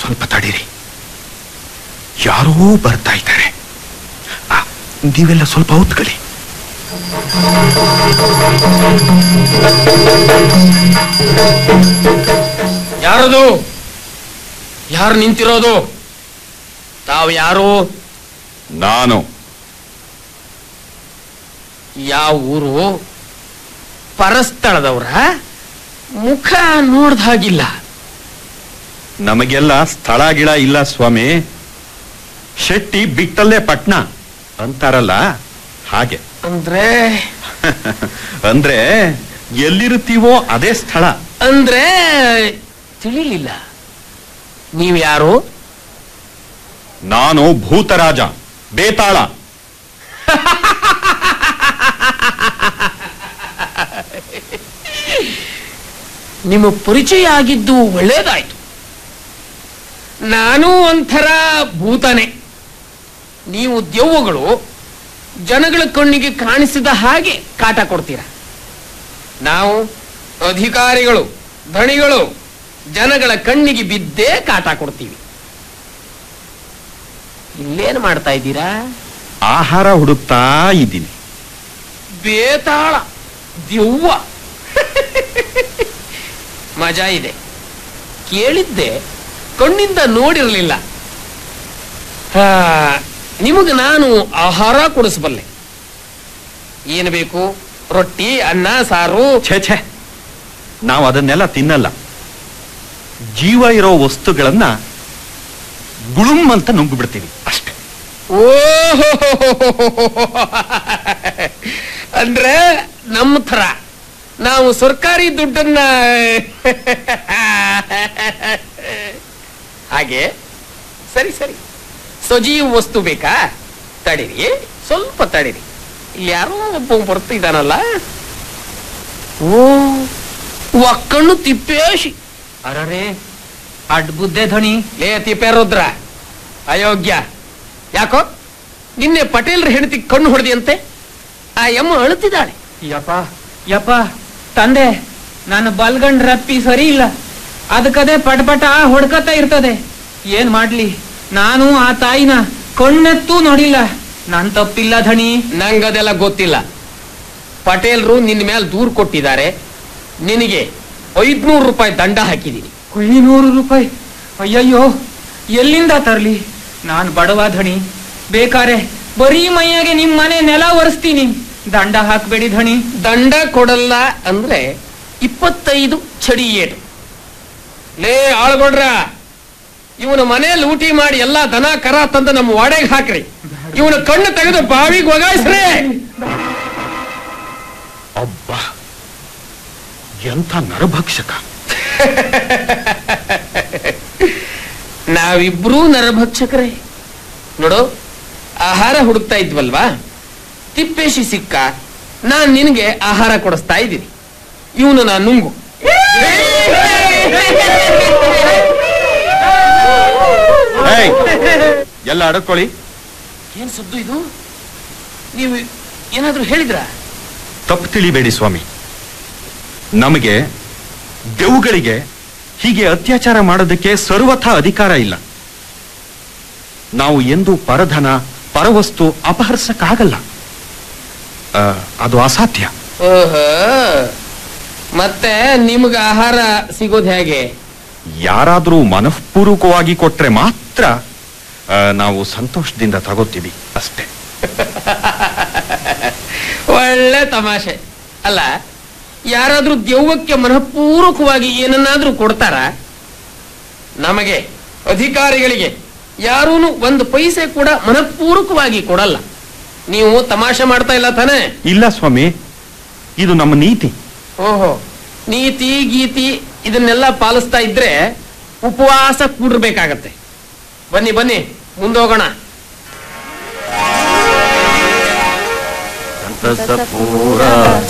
ಸ್ವಲ್ಪ ತಡೀರಿ ಯಾರೋ ಬರ್ತಾ ಇದ್ದಾರೆ ಆ, ನೀವೆಲ್ಲ ಸ್ವಲ್ಪ ಹೊತ್ಕೊಳ್ಳಿ ಯಾರದು ಯಾರು ನಿಂತಿರೋದು ತಾವು ಯಾರು ನಾನು ಯಾವ ಊರು ಪರಸ್ಥಳದವ್ರ ಮುಖ ನೋಡ್ದ ಹಾಗಿಲ್ಲ ನಮಗೆಲ್ಲ ಸ್ಥಳ ಗಿಳ ಇಲ್ಲ ಸ್ವಾಮಿ ಶೆಟ್ಟಿ ಬಿಟ್ಟಲ್ಲೇ ಪಟ್ನ ಅಂತಾರಲ್ಲ ಹಾಗೆ ಅಂದ್ರೆ ಅಂದ್ರೆ ಎಲ್ಲಿರುತ್ತೀವೋ ಅದೇ ಸ್ಥಳ ಅಂದ್ರೆ ತಿಳಿಲಿಲ್ಲ ನೀವು ಯಾರು ನಾನು ಭೂತರಾಜ ಬೇತಾಳ ನಿಮ್ಮ ಪರಿಚಯ ಆಗಿದ್ದು ಒಳ್ಳೇದಾಯ್ತು ನಾನು ಒಂಥರ ಭೂತನೆ ನೀವು ದೆವ್ವಗಳು ಜನಗಳ ಕಣ್ಣಿಗೆ ಕಾಣಿಸಿದ ಹಾಗೆ ಕಾಟ ಕೊಡ್ತೀರ ನಾವು ಅಧಿಕಾರಿಗಳು ಧಣಿಗಳು ಜನಗಳ ಕಣ್ಣಿಗೆ ಬಿದ್ದೇ ಕಾಟ ಕೊಡ್ತೀವಿ ಇಲ್ಲೇನು ಮಾಡ್ತಾ ಇದ್ದೀರಾ ಆಹಾರ ಹುಡುಕ್ತಾ ಇದ್ದೀನಿ ಬೇತಾಳ ದೆವ್ವ ಮಜಾ ಇದೆ ಕೇಳಿದ್ದೆ ಕಣ್ಣಿಂದ ನೋಡಿರಲಿಲ್ಲ ನಿಮಗೆ ನಾನು ಆಹಾರ ಕೊಡಿಸಬಲ್ಲೆ ಏನು ಬೇಕು ರೊಟ್ಟಿ ಅನ್ನ ಸಾರು ಛೇ ಛೇ ನಾವು ಅದನ್ನೆಲ್ಲ ತಿನ್ನಲ್ಲ ಜೀವ ಇರೋ ವಸ್ತುಗಳನ್ನ ಗುಳುಮ್ ಅಂತ ನುಂಗು ಬಿಡ್ತೀವಿ ಅಷ್ಟೇ ಓಹೋ ಅಂದ್ರೆ ನಮ್ಮ ಥರ ನಾವು ಸರ್ಕಾರಿ ದುಡ್ಡನ್ನ ಹಾಗೆ ಸರಿ ಸರಿ ಸಜೀವ ವಸ್ತು ಬೇಕಾ ತಡೀರಿ ಸ್ವಲ್ಪ ತಡೀರಿ ಇಲ್ಲಿ ಯಾರೋ ಒಬ್ಬ ಬರ್ತಿದ್ದಾನಲ್ಲ ಓ ಒಕ್ಕಣ್ಣು ತಿಪ್ಪೇಶಿ ಅರರೆ ಅಡ್ ಬುದ್ಧೆ ಧಣಿ ಲೇ ತಿಪ್ಪೆ ರುದ್ರ ಅಯೋಗ್ಯ ಯಾಕೋ ನಿನ್ನೆ ಪಟೇಲ್ರ ಹೆಂಡತಿ ಕಣ್ಣು ಹೊಡೆದಿಯಂತೆ ಆ ಯಮ್ಮ ಅಳುತ್ತಿದ್ದಾಳೆ ಯಪ್ಪ ಯಪ್ಪ ತಂದೆ ನಾನು ಬಲ್ಗಂಡ್ ರಪ್ಪಿ ಸರಿ ಇಲ್ಲ ಅದಕ್ಕದೇ ಪಟಪಟ ಹೊಡ್ಕತ ಇರ್ತದೆ ಏನ್ ಮಾಡ್ಲಿ ನಾನು ಆ ತಾಯಿನ ಕಣ್ಣೆತ್ತೂ ನೋಡಿಲ್ಲ ನಾನ್ ತಪ್ಪಿಲ್ಲ ಧಣಿ ನಂಗದೆಲ್ಲ ಗೊತ್ತಿಲ್ಲ ಪಟೇಲ್ರು ನಿನ್ನ ಮೇಲೆ ದೂರ್ ಕೊಟ್ಟಿದ್ದಾರೆ ನಿನಗೆ ಐದ್ನೂರು ರೂಪಾಯಿ ದಂಡ ಹಾಕಿದ್ದೀನಿ ಐನೂರು ರೂಪಾಯಿ ಅಯ್ಯಯ್ಯೋ ಎಲ್ಲಿಂದ ತರ್ಲಿ ನಾನ್ ಬಡವ ಧಣಿ ಬೇಕಾರೆ ಬರೀ ಮೈಯಾಗೆ ನಿಮ್ ಮನೆ ನೆಲ ಒರೆಸ್ತೀನಿ ದಂಡ ಹಾಕ್ಬೇಡಿ ಧಣಿ ದಂಡ ಕೊಡಲ್ಲ ಅಂದ್ರೆ ಇಪ್ಪತ್ತೈದು ಚಡಿ ಏಟು ಲೇ ಆಳ್ಗೊಡ್ರ ಇವನ ಮನೆ ಲೂಟಿ ಮಾಡಿ ಎಲ್ಲಾ ದನ ಕರ ತಂದು ನಮ್ಮ ವಾಡೆಗೆ ಹಾಕ್ರಿ ಇವನ ಕಣ್ಣು ತೆಗೆದು ಬಾವಿಗೆ ಒಗಾಯಿಸ್ರಿ ಅಬ್ಬ ಎಂಥ ನರಭಕ್ಷಕ ನಾವಿಬ್ರೂ ನರಭಕ್ಷಕರೇ ನೋಡು ಆಹಾರ ಹುಡುಕ್ತಾ ಇದ್ವಲ್ವಾ ತಿಪ್ಪೇಶಿ ಸಿಕ್ಕ ನಾನ್ ನಿನಗೆ ಆಹಾರ ಕೊಡಿಸ್ತಾ ಇದ್ದೀನಿ ಇವನು ನಾ ನುಂಗು ಏಯ್, ಎಲ್ಲ ಅಡಕೊಳ್ಳಿ ಏನ್ ಸದ್ದು ಇದು ನೀವು ಏನಾದ್ರೂ ಹೇಳಿದ್ರಾ ತಪ್ಪು ತಿಳಿಬೇಡಿ ಸ್ವಾಮಿ ನಮಗೆ ದೆವ್ಗಳಿಗೆ ಹೀಗೆ ಅತ್ಯಾಚಾರ ಮಾಡೋದಕ್ಕೆ ಸರ್ವಥ ಅಧಿಕಾರ ಇಲ್ಲ ನಾವು ಎಂದೂ ಪರಧನ ಪರವಸ್ತು ಅಪಹರಿಸಕ್ಕಾಗಲ್ಲ ಆ, ಅದು ಅಸಾಧ್ಯ ಓಹೋ ಮತ್ತೆ ನಿಮ್ಗೆ ಆಹಾರ ಸಿಗೋದು ಹೇಗೆ ಯಾರಾದರೂ ಮನಃಪೂರ್ವಕವಾಗಿ ಕೊಟ್ರೆ ಮಾತ್ರ ಆ, ನಾವು ಸಂತೋಷದಿಂದ ತಗೋತೀವಿ ಅಷ್ಟೇ ಒಳ್ಳೆ ತಮಾಷೆ ಅಲ್ಲ ಯಾರಾದ್ರೂ ದೆವ್ವಕ್ಕೆ ಮನಃಪೂರ್ವಕವಾಗಿ ಏನನ್ನಾದ್ರೂ ಕೊಡ್ತಾರ ನಮಗೆ ಅಧಿಕಾರಿಗಳಿಗೆ ಯಾರೂನು ಒಂದು ಪೈಸೆ ಕೂಡ ಮನಃಪೂರ್ವಕವಾಗಿ ಕೊಡಲ್ಲ ನೀವು ತಮಾಷೆ ಮಾಡ್ತಾ ಇಲ್ಲ ತಾನೇ ಇಲ್ಲ ಸ್ವಾಮಿ ಇದು ನಮ್ಮ ನೀತಿ ಓಹೋ ನೀತಿ ಗೀತಿ ಇದನ್ನೆಲ್ಲ ಪಾಲಿಸ್ತಾ ಇದ್ರೆ ಉಪವಾಸ ಕೂಡಿರ್ಬೇಕಾಗತ್ತೆ ಬನ್ನಿ ಬನ್ನಿ ಮುಂದೋಗೋಣ ಸಂತಸ ಪೂರ